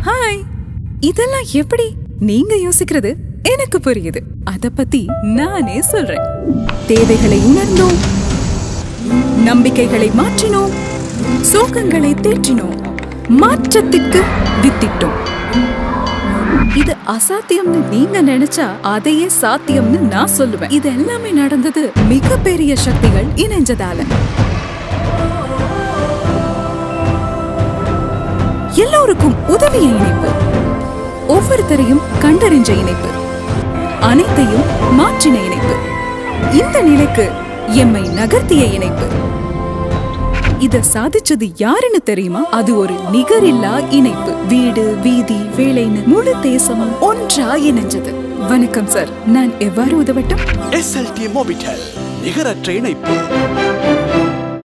hi இதெல்லாம் எப்படி நீங்க யோசிக்கிறது எனக்கு புரியுது அத பத்தி நானே சொல்றேன் தேவைகளை உணர்ந்தோம் நம்பிக்கைகளை மாற்றினோம் சோகங்களை தேற்றினோம் மாற்றத்திற்கு வித்திட்டோம் இது அசாத்தியம்னு நீங்க நினைச்சா அதையே சாத்தியம்னு நான் சொல்லுவேன் இது எல்லாமே நடந்தது மிகப்பெரிய சக்திகள் இணைஞ்சதால எல்லோருக்கும் உதவிய இணைப்பு ஒவ்வொருத்தரையும் கண்டறிஞ்ச இணைப்பு அனைத்தையும் மாற்றின இணைப்பு இந்த நிலைக்கு எம்மை நகர்த்திய இணைப்பு இத சாதிச்சது யாருன்னு தெரியுமா அது ஒரு நிகரில்லா இணைப்பு வீடு வீதி வேலைன்னு முழு தேசமும் ஒன்றா இணைஞ்சது வணக்கம் சார் நான் எவ்வாறு உதவட்டும் எஸ்எல்டி மோபிட்டெல் நிகரற்ற இணைப்பு